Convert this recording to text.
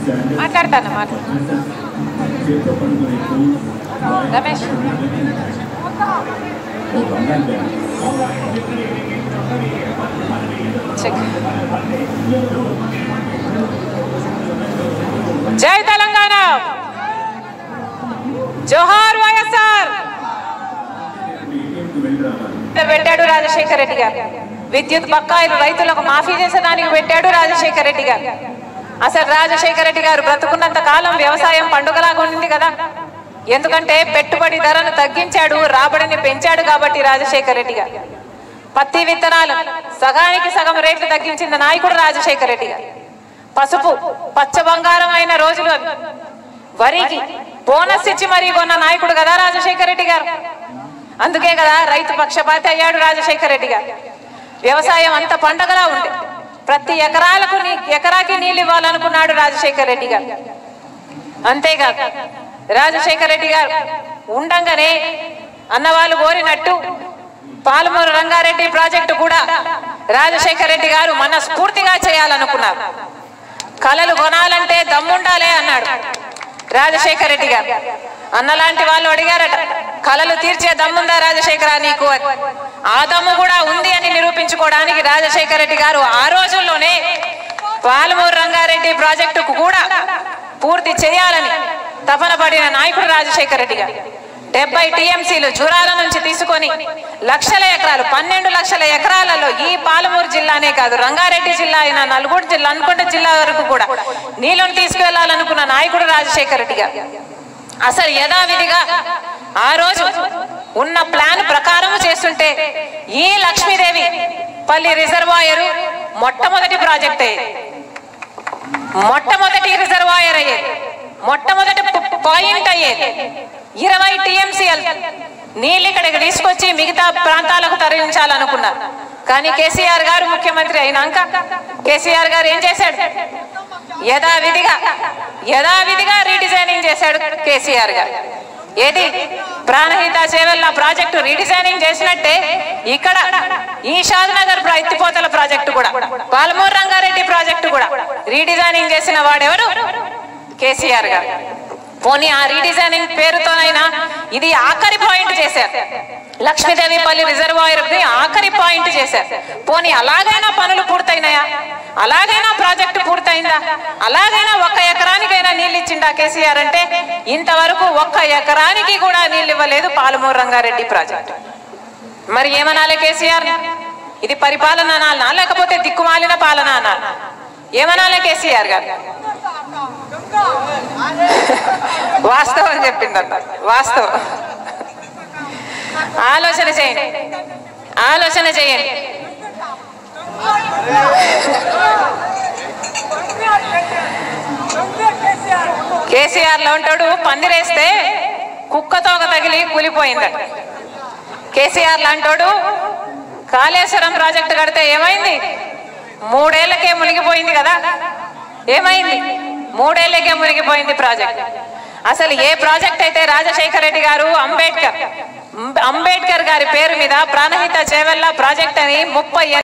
మాట్లాడతాను మాట్లాడు రమేష్ చెక్ జై తెలంగాణ జోహార్ వైఎస్ఆర్ పెట్టాడు రాజశేఖర రెడ్డి గారు విద్యుత్ బకాయిలు రైతులకు మాఫీ చేసేదానికి పెట్టాడు రాజశేఖర రెడ్డి గారు అసలు రాజశేఖర రెడ్డి గారు బ్రతుకున్నంత కాలం వ్యవసాయం పండుగలాగా ఉండింది కదా ఎందుకంటే పెట్టుబడి ధరను తగ్గించాడు రాబడిని పెంచాడు కాబట్టి రాజశేఖర రెడ్డి గారు పత్తి విత్తనాలు సగానికి సగం రేట్లు తగ్గించిన నాయకుడు రాజశేఖర రెడ్డి గారు పసుపు పచ్చ బంగారం అయిన రోజులు అవి. వరికి బోనస్ ఇచ్చి మరీ కొన్న నాయకుడు కదా రాజశేఖర రెడ్డి గారు అందుకే కదా రైతు పక్షపాతి అయ్యాడు రాజశేఖర రెడ్డి గారు వ్యవసాయం అంత పండగలా ఉంది ప్రతి ఎకరాలకు నీ ఎకరాకి నీళ్ళు ఇవ్వాలనుకున్నాడు రాజశేఖర రెడ్డి గారు అంతేకాదు రాజశేఖర రెడ్డి గారు ఉండంగానే అన్నవాళ్ళు కోరినట్టు పాలమూరు రంగారెడ్డి ప్రాజెక్టు కూడా రాజశేఖర రెడ్డి గారు మనస్ఫూర్తిగా చేయాలనుకున్నారు కళలు కొనాలంటే దమ్ముండాలే అన్నాడు రాజశేఖర రెడ్డి గారు అన్నలాంటి వాళ్ళు అడిగారట కళలు తీర్చే దమ్ముందా రాజశేఖర నీకు అని ఆ దమ్ము కూడా ఉంది అని నిరూపించుకోవడానికి రాజశేఖర రెడ్డి గారు ఆ రోజుల్లోనే పాలమూరు రంగారెడ్డి ప్రాజెక్టుకు కూడా పూర్తి చేయాలని తపన పడిన నాయకుడు రాజశేఖర రెడ్డి గారు డెబ్బై టీఎంసీలు జురాల నుంచి తీసుకొని లక్షల ఎకరాలు పన్నెండు లక్షల ఎకరాలలో ఈ పాలమూరు జిల్లానే కాదు రంగారెడ్డి జిల్లా అయిన నల్గొండ జిల్లా అనుకుంట జిల్లా వరకు కూడా నీళ్ళను తీసుకువెళ్లాలనుకున్న నాయకుడు రాజశేఖర రెడ్డి గారు అసలు యథావిధిగా ఆ రోజు ఉన్న ప్లాన్ ప్రకారం చేస్తుంటే ఈ లక్ష్మీదేవి పల్లి రిజర్వాయరు మొట్టమొదటి ప్రాజెక్ట్ అయ్యేది మొట్టమొదటి రిజర్వాయర్ అయ్యేది మొట్టమొదటి పు- పాయింట్ అయ్యేది ఇరవై టీఎంసీఎల్ నీళ్ళు ఇక్కడికి తీసుకొచ్చి మిగతా ప్రాంతాలకు తరలించాలనుకున్నారు కానీ కేసీఆర్ గారు ముఖ్యమంత్రి అయినాక కేసీఆర్ గారు ఏం చేశాడు యథావిధిగా యథావిధిగా రీడిజైనింగ్ చేశాడు కేసీఆర్ గారు ఏది ప్రాణహిత చేవెళ్ళ ప్రాజెక్టు రీడిజైనింగ్ చేసినట్టే ఇక్కడ ఈ షాద్ నగర్ ప్రా- ఎత్తిపోతల ప్రాజెక్టు కూడా పాలమూరు రంగారెడ్డి ప్రాజెక్టు కూడా రీడిజైనింగ్ చేసిన వాడెవరు కేసీఆర్ గారు పోనీ ఆ రీడిజైనింగ్ పేరుతోనైనా ఇది ఆఖరి పాయింట్ చేశారు లక్ష్మీదేవిపల్లి రిజర్వాయర్ ఆఖరి పాయింట్ చేశారు పోనీ అలాగైనా పనులు పూర్తయినాయా అలాగైనా ప్రాజెక్టు పూర్తయిందా అలాగైనా ఒక్క ఎకరానికైనా నీళ్ళు ఇచ్చిండా కేసీఆర్ అంటే ఇంతవరకు ఒక్క ఎకరానికి కూడా నీళ్ళు ఇవ్వలేదు పాలమూరు రంగారెడ్డి ప్రాజెక్టు మరి ఏమనాలి కేసీఆర్ ఇది పరిపాలన అనాలనా లేకపోతే దిక్కుమాలిన పాలన అనాలి ఏమనాలి కేసీఆర్ గారు వాస్తవం చెప్పిందట వాస్తవం ఆలోచన చేయండి ఆలోచన చేయండి కేసీఆర్ లో ఉంటాడు పందిరేస్తే కుక్కతోక తగిలి కూలిపోయిందట కేసీఆర్ లాంటోడు కాళేశ్వరం ప్రాజెక్టు కడితే ఏమైంది మూడేళ్లకే మునిగిపోయింది కదా ఏమైంది మూడేళ్లకే మునిగిపోయింది ప్రాజెక్ట్ అసలు ఏ ప్రాజెక్ట్ అయితే రాజశేఖర రెడ్డి గారు అంబేద్కర్ అంబేద్కర్ గారి పేరు మీద ప్రాణహిత చేవెళ్ళ ప్రాజెక్ట్ అని ముప్పై